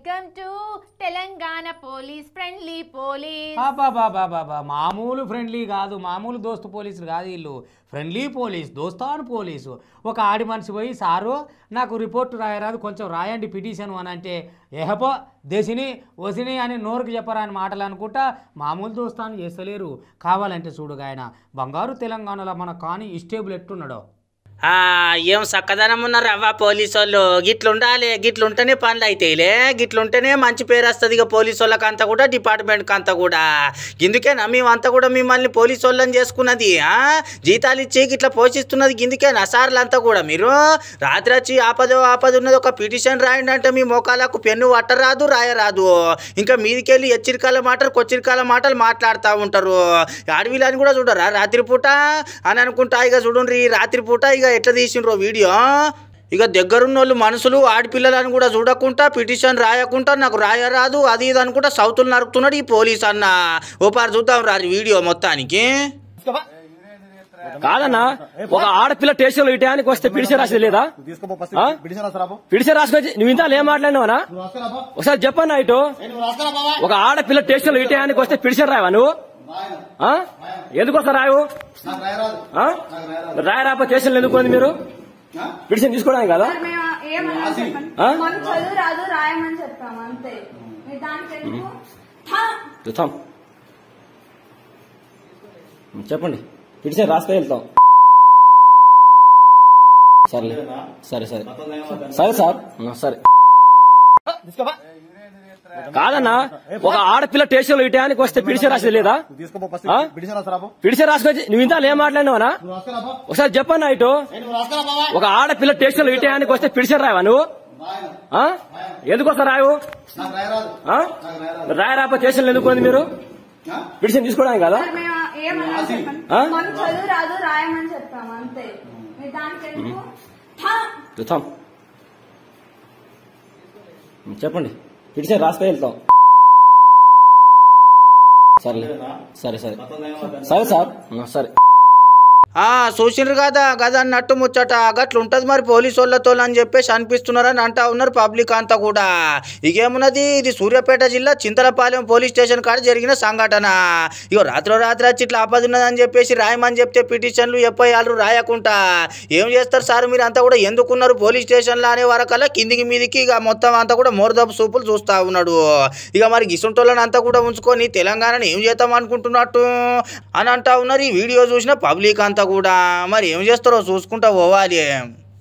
Welcome to Telangana police friendly police బాబా మామూలు friendly కాదు మామూలు దోస్తు పోలీసులు కాదు వీళ్ళు ఫ్రెండ్లీ పోలీస్ దోస్తాను పోలీసు ఒక ఆడి మనిషి పోయి సారు నాకు రిపోర్ట్ రాయరాదు కొంచెం రాయండి పిటిషన్ అని అంటే ఏహపో దేశిని వసిని అని నోరుకు చెప్పరా అని మాటలు అనుకుంటా మామూలు దోస్తాను చేస్తలేరు కావాలంటే చూడుగా ఆయన బంగారు తెలంగాణలో మన కాని ఇస్టేబుల్ ఎట్టున్నాడో ఆ, ఏం చక్కదనం ఉన్నారు అవ్వ పోలీసు వాళ్ళు గిట్లుండాలి గిట్లుంటేనే పనులు అయితాయిలే గిట్లుంటేనే మంచి పేరు వస్తుంది ఇక పోలీసు వాళ్ళకి అంతా కూడా డిపార్ట్మెంట్కి అంతా కూడా గిందుకేనా మేమంతా కూడా మిమ్మల్ని పోలీసు వాళ్ళని చేసుకున్నది ఆ? జీతాలు ఇచ్చి గిట్లా పోషిస్తున్నది గిందుకేనా సార్లు అంతా కూడా మీరు రాత్రి వచ్చి ఆపద ఆపద ఉన్నది ఒక పిటిషన్ రాయండి అంటే మీ మోకాలకు పెన్ను పట్టరాదు రాయరాదు ఇంకా మీదికెళ్ళి హెచ్చరికల మాటలు కొచ్చరికల మాటలు మాట్లాడుతూ ఉంటారు అడవిలని కూడా చూడరా రాత్రిపూట అని అనుకుంటా ఇక చూడండి రాత్రిపూట ఇక ఎట్లా తీసిండ్రో వీడియో ఇక దగ్గరున్న వాళ్ళు మనుషులు ఆడపిల్లలని కూడా చూడకుండా పిటిషన్ రాయకుండా నాకు రాయరాదు అది ఇది అనుకుంటా సౌతులు నరుకుతున్నాడు ఈ పోలీస్ అన్న ఓ పారు చూద్దాం రా వీడియో మొత్తానికి కాదన్నా ఒక ఆడపిల్ల స్టేషన్ లో ఇటానికి వస్తే పిడిచి రాసేది లేదా తీసుకోపో ఫస్ట్ ఆ? పిటిషన్ రాస్తారా పిడిచి రాసుకొచ్చి నువ్వు ఇంత ఏం మాట్లాడినావనా ఒకసారి చెప్పన్నా ఇటు ఒక ఆడపిల్ల స్టేషన్ లో ఇటానికి వస్తే పిడిచి రావా నువ్వు ఆ? ఎందుకు వస్తా రావు నాకు రాయరాదు ఆ? రాయరాప స్టేషన్లో ఎందుకు ఉంది మీరు పిడిషన్ తీసుకోవడానికి కదా మేము ఏమన్నా చెప్పండి ఆ? మాకు చదువు రాదు రాయమని చెప్పాము అంతే మీరు దానికి ఎందుకు హా! చూద్దాం చెప్పండి పిడిషన్ రాసుకొని వెళ్తాం సరే సరే సరే సరే సార్ ఆ, సరే కాదన్నా ఒక ఆడపిల్ల స్టేషన్ లో ఇటానికి వస్తే పిడిచి రాసేది లేదా తీసుకోపో ఫస్ట్ ఆ? పిటిషన్ రాస్తారా పిడిచి రాసుకొచ్చి నువ్వు ఇంత ఏం మాట్లాడినావనా రాస్తారా ఒకసారి చెప్పన్నా ఇటు ఒక ఆడపిల్ల స్టేషన్ లో ఇటానికి వస్తే పిడిచి రావా నువ్వు ఆ? ఎందుకు వస్తా రావు నాకు రాయరాదు ఆ? రాయరాప స్టేషన్లో ఎందుకు ఉంది మీరు పిడిషన్ తీసుకోవడానికి కదా మేము ఏమన్నా చెప్పండి ఆ? మాకు చదువు రాదు రాయమని చెప్పాము అంతే మీరు దానికి ఎందుకు హా! చూద్దాం చెప్పండి పిడిషన్ రాసుకొని వెళ్తాం సరే సరే సరే సరే సార్ ఆ, సరే ఆ చూసిండ్రు కదా గదా అన్నట్టు ముచ్చట గట్ల ఉంటది మరి పోలీసు వాళ్ళతో అని చెప్పేసి అనిపిస్తున్నారని అంటా ఉన్నారు పబ్లిక్ అంతా కూడా ఇకేమున్నది ఇది సూర్యాపేట జిల్లా చింతలపాలెం పోలీస్ స్టేషన్ కాడ జరిగిన సంఘటన ఇగో రాత్రి రాత్రి వచ్చి ఇట్లా ఆపద ఉన్నదని చెప్పేసి రాయమని చెప్తే పిటిషన్లు ఎఫ్ఐఆర్లు రాయకుండా ఏం చేస్తారు సార్ మీరు అంతా కూడా ఎందుకున్నారు పోలీస్ స్టేషన్లో అనే వరకల్లా కిందికి మీదికి ఇక మొత్తం అంతా కూడా మోరదపు సూపులు చూస్తా ఉన్నాడు ఇక మరి గిసుంటోళ్ళని అంతా కూడా ఉంచుకొని తెలంగాణని ఏం చేద్దాం అనుకుంటున్నట్టు అని అంటా ఉన్నారు ఈ వీడియో చూసిన పబ్లిక్ అంతా కూడా మరి ఏం చేస్తారో చూసుకుంటా పోవాలి